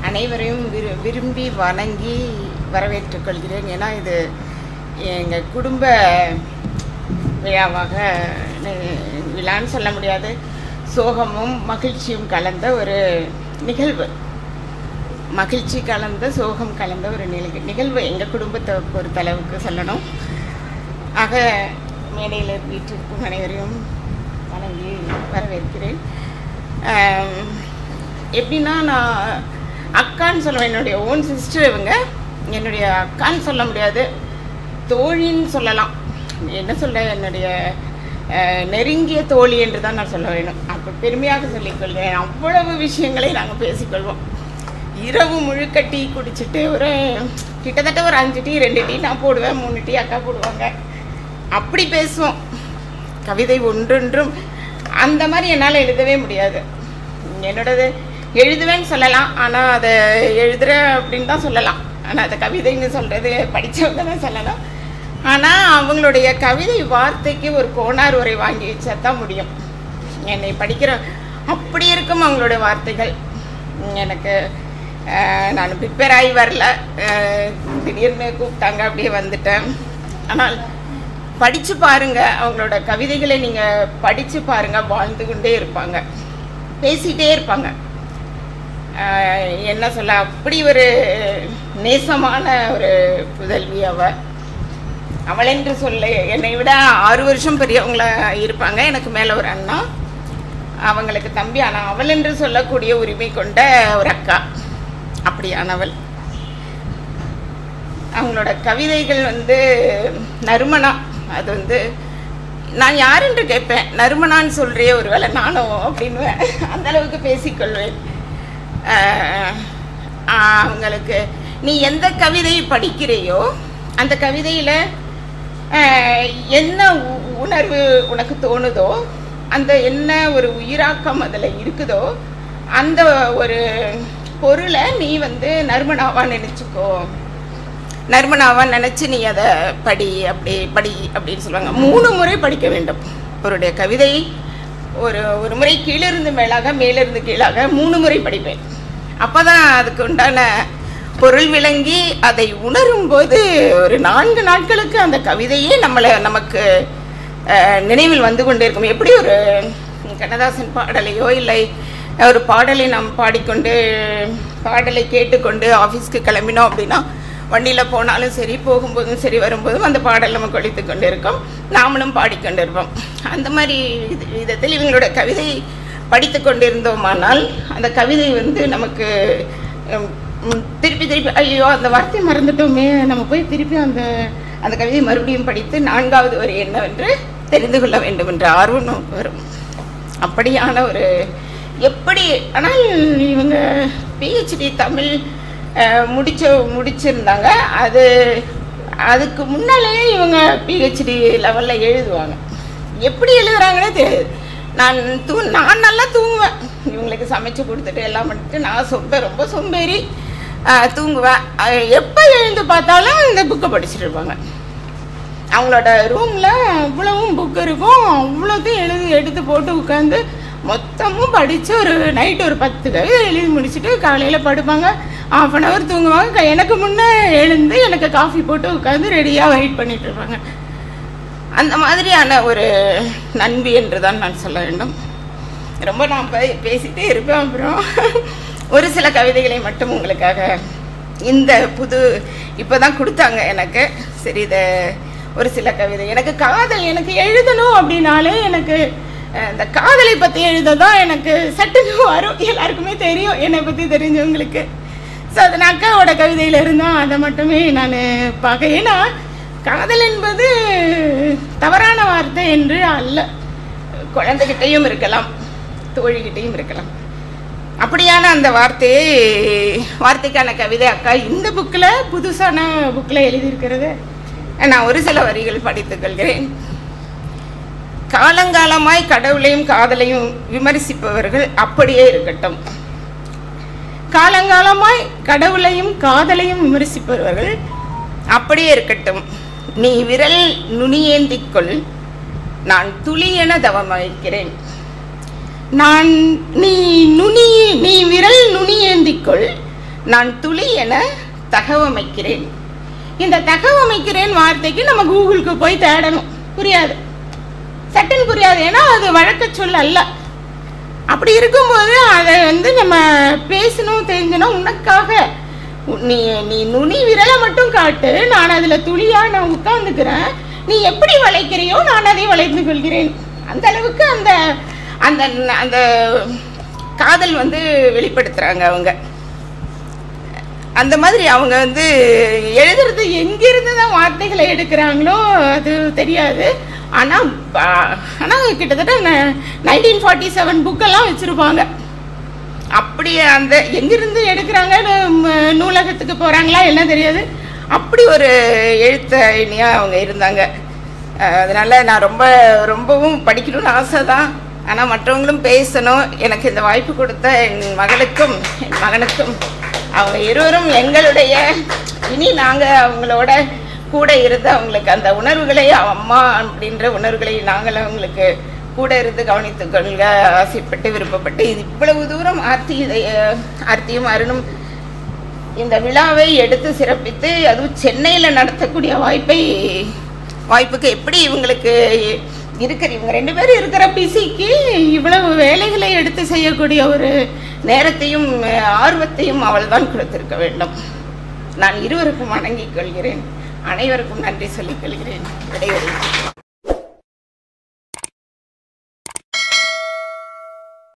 அனைவரையும் விரு விரும்பி வணங்கி வரவேற்றுக் கொள்கிறேன் ஏன்னா இது எங்கள் குடும்ப விழாவாக நி- விழான்னு சொல்ல முடியாது சோகமும் மகிழ்ச்சியும் கலந்த ஒரு நிகழ்வு மகிழ்ச்சி கலந்த சோகம் கலந்த ஒரு நிகழ்வு நிகழ்வு எங்கள் குடும்பத்தை பொறுத்தளவுக்கு சொல்லணும் ஆக மேடையில் வீட்டிற்கும் அனைவரையும் வணங்கி வரவேற்கிறேன் ஆம், எப்படின்னா நான் அக்கான்னு சொல்லுவேன் என்னுடைய ஓன் சிஸ்டர் இவங்க என்னுடைய அக்கான்னு சொல்ல முடியாது தோழின்னு சொல்லலாம் என்ன சொல்ல என்னுடைய அஹ், நெருங்கிய தோழி என்று தான் நான் சொல்ல வேணும் அப்போ பெருமையாக சொல்லிக்கொள்கிறேன் அவ்வளவு விஷயங்களை நாங்கள் பேசிக்கொள்வோம் இரவு முழுக்க டீ குடிச்சிட்டு ஒரு கிட்டத்தட்ட ஒரு அஞ்சு டீ ரெண்டு டீ நான் போடுவேன் மூணு டீ அக்கா போடுவாங்க அப்படி பேசுவோம் கவிதை ஒன்றொன்றும் அந்த மாதிரி என்னால் எழுதவே முடியாது என்னோடது எழுதுவேன்னு சொல்லலாம் ஆனால் அதை எழுதுறேன் அப்படின்னு தான் சொல்லலாம் ஆனால் அதை கவிதைன்னு சொல்கிறது படித்தவங்க தான் சொல்லலாம் ஆனால் அவங்களுடைய கவிதை வார்த்தைக்கு ஒரு கோணார் உரை வாங்கி வச்சா தான் முடியும் என்னை படிக்கிற அப்படி இருக்கும் அவங்களுடைய வார்த்தைகள் எனக்கு அஹ், நான் ப்ரிப்பேர் ஆகி வரல அஹ், திடீர்னு கூப்பிட்டாங்க அப்படியே வந்துட்டேன் ஆனால் படித்து பாருங்க அவங்களோட கவிதைகளை நீங்கள் படித்து பாருங்க வாழ்ந்து கொண்டே இருப்பாங்க பேசிகிட்டே இருப்பாங்க ஆஹ் என்ன சொல்ல அப்படி ஒரு நேசமான ஒரு புதல்வி அவ அவள் என்று சொல்ல என்னை விட ஆறு வருஷம் பெரியவங்கள இருப்பாங்க எனக்கு மேலே ஒரு அண்ணா அவங்களுக்கு தம்பி ஆனால் அவள் என்று சொல்லக்கூடிய உரிமை கொண்ட ஒரு அக்கா அப்படியானவள் அவங்களோட கவிதைகள் வந்து நறுமணா அது வந்து நான் யார் என்று கேட்பேன் நறுமணான்னு சொல்றியே ஒரு வேளை நானும் அப்படின்னுவேன் அந்த அளவுக்கு பேசிக்கொள்வேன் ஆஹ் ஆஹ் அவங்களுக்கு நீ எந்த கவிதை படிக்கிறையோ அந்த கவிதையில் என்ன உ- உணர்வு உனக்கு தோணுதோ அந்த என்ன ஒரு உயிராக்கம் அதில் இருக்குதோ அந்த ஒரு பொருளை நீ வந்து நறுமணாவா நினச்சிக்கோ நறுமணாவா நினச்சி நீ அதை படி அப்படி படி அப்படின்னு சொல்லுவாங்க மூணு முறை படிக்க வேண்டும் அவருடைய கவிதை ஒரு ஒரு முறை கீழிருந்து மேலாக மேலிருந்து கீழாக மூணு முறை படிப்பேன் அப்போ தான் அதுக்கு உண்டான பொருள் விளங்கி அதை உணரும் போது ஒரு நான்கு நாட்களுக்கு அந்த கவிதையே நம்மளை நமக்கு அஹ், நினைவில் வந்து கொண்டே இருக்கும் எப்படி ஒரு கண்ணதாசன் பாடலையோ இல்லை ஒரு பாடலை நாம் பாடிக்கொண்டு பாடலை கேட்டுக்கொண்டு ஆஃபீஸ்க்கு கிளம்பினோம் அப்படின்னா வண்டியில் போனாலும் சரி போகும்போதும் சரி வரும்போதும் அந்த பாடல் நமக்கு ஒழித்து கொண்டு இருக்கும் நாமளும் பாடிக்கொண்டு இருப்போம் அந்த மாதிரி இது விதத்தில் இவங்களோட கவிதை படித்து கொண்டிருந்தோமானால் அந்த கவிதை வந்து நமக்கு உம், உம், திருப்பி திருப்பி ஐயோ அந்த வார்த்தையை மறந்துட்டோமே நம்ம போய் திருப்பி அந்த அந்த கவிதையை மறுபடியும் படித்து நான்காவது வரி என்னவென்று தெரிந்து கொள்ள வேண்டும் என்ற ஆர்வம் நமக்கு வரும் அப்படியான ஒரு எப்படி ஆனால் இவங்க பிஹெச்டி தமிழ் அஹ், முடிச்ச முடிச்சிருந்தாங்க அது அதுக்கு முன்னாலேயே இவங்க பிஹெச்டி லெவலில் எழுதுவாங்க எப்படி எழுதுறாங்கன்னே தெரியாது நான் தூ நான் நல்லா தூங்குவேன் இவங்களுக்கு சமைச்சு கொடுத்துட்டு எல்லாம் பண்ணிட்டு நான் சொம்ப ரொம்ப சொம்பேறி அஹ், தூங்குவேன் அஹ், எப்போ எழுந்து பார்த்தாலும் இந்த புக்கை படிச்சுட்டு இருப்பாங்க அவங்களோட ரூமில் அவ்வளவும் புக் இருக்கும் அவ்வளோத்தையும் எழுதி எடுத்து போட்டு உட்காந்து மொத்தமும் படித்து ஒரு நைட்டு ஒரு பத்து கவிதை எழுதி முடிச்சுட்டு காலையில் படுப்பாங்க ஆஃப் அன் ஹவர் தூங்குவாங்க க- எனக்கு முன்னே எழுந்து எனக்கு காஃபி போட்டு உட்காந்து ரெடியாக வெயிட் பண்ணிட்டு இருப்பாங்க அந்த மாதிரியான ஒரு நண்பி என்று தான் நான் சொல்ல வேண்டும் ரொம்ப நான் பே- பேசிட்டே இருப்பேன் அப்புறம் ஒரு சில கவிதைகளை மட்டும் உங்களுக்காக இந்த புது இப்போ தான் கொடுத்தாங்க எனக்கு சரி இதை ஒரு சில கவிதை எனக்கு காதல் எனக்கு எழுதணும் அப்படின்னாலே எனக்கு அஹ், இந்த காதலை பற்றி எழுத தான் எனக்கு சட்டுன்னு வரும் எல்லாருக்குமே தெரியும் என்னை பற்றி தெரிஞ்சவங்களுக்கு ஸோ அது நான் அக்காவோட கவிதையில் இருந்தோம் அதை மட்டுமே நான் பார்க்க ஏன்னா காதல் என்பது தவறான வார்த்தை என்று அல்ல குழந்தைகிட்டையும் இருக்கலாம் தோழிகிட்டையும் இருக்கலாம் அப்படியான அந்த வார்த்தையை வார்த்தைக்கான கவிதை அக்கா இந்த புக்கில் புதுசான புக்கில் எழுதியிருக்கிறது நான் ஒரு சில வரிகள் படித்துக் கொள்கிறேன் காலங்காலமாய் கடவுளையும் காதலையும் விமர்சிப்பவர்கள் அப்படியே இருக்கட்டும் காலங்காலமாய் கடவுளையும் காதலையும் விமர்சிப்பவர்கள் அப்படியே இருக்கட்டும் நீ விரல் நுனியேந்திக்கொள் நான் துளியென தவமளிக்கிறேன் நான் நீ நுனி நீ விரல் நுனியேந்திக்கொள் நான் துளி என தகவமைக்கிறேன் இந்த தகவமைக்கிறேன் வார்த்தைக்கு நம்ம கூகுளுக்கு போய் தேடணும் புரியாது சட்டுன்னு புரியாது ஏன்னா அது வழக்க சொல் அல்ல அப்படி இருக்கும்போது அதை வந்து நம்ம பேசணும் தெரிஞ்சணும் உனக்காக உ- நீ நீ நுனி விரலை மட்டும் காட்டு நான் அதில் துளியா நான் உட்கார்ந்துக்கிறேன் நீ எப்படி வளைக்கிறியோ நான் அதை வளைந்து கொள்கிறேன் அந்த அளவுக்கு அந்த அந்த அந்த காதல் வந்து வெளிப்படுத்துறாங்க அவங்க அந்த மாதிரி அவங்க வந்து எழுதுறது எங்கிருந்து தான் வார்த்தைகளை எடுக்கிறாங்களோ அது தெரியாது ஆனால் ஆனால் கிட்டத்தட்ட நைன்டீன் ஃபார்ட்டி செவன் புக்கெல்லாம் வச்சுருப்பாங்க அப்படி அந்த எங்கிருந்து எடுக்கிறாங்கன்னு ம- நூலகத்துக்கு போகிறாங்களா என்ன தெரியாது அப்படி ஒரு எழுத்தணியாக அவங்க இருந்தாங்க அஹ் அதனால நான் ரொம்ப ரொம்பவும் படிக்கணும்னு ஆசை தான் ஆனால் மற்றவங்களும் பேசணும் எனக்கு இந்த வாய்ப்பு கொடுத்த என் மகளுக்கும் என் மகனுக்கும் அவங்க இருவரும் எங்களுடைய இனி நாங்கள் அவங்களோட கூட இருந்து அவங்களுக்கு அந்த உணர்வுகளை அம்மா அப்படின்ற உணர்வுகளை நாங்கள் அவங்களுக்கு கூட இருந்து கவனித்துக் கொள்க ஆசைப்பட்டு விருப்பப்பட்டு இது இவ்வளவு தூரம் ஆர்த்தி இதை அஹ், ஆர்த்தியும் அருணும் இந்த விழாவை எடுத்து சிறப்பித்து அதுவும் சென்னையில் நடத்தக்கூடிய வாய்ப்பை வாய்ப்புக்கு எப்படி இவங்களுக்கு இருக்கிற இவங்க ரெண்டு பேரும் இருக்கிற பிசிக்கு இவ்வளவு வேலைகளை எடுத்து செய்யக்கூடிய ஒரு நேரத்தையும் அஹ், ஆர்வத்தையும் அவள் தான் கொடுத்திருக்க வேண்டும் நான் இருவருக்கும் வணங்கிக் கொள்கிறேன் அனைவருக்கும் நன்றி சொல்லிக் கொள்கிறேன் இடைவெளி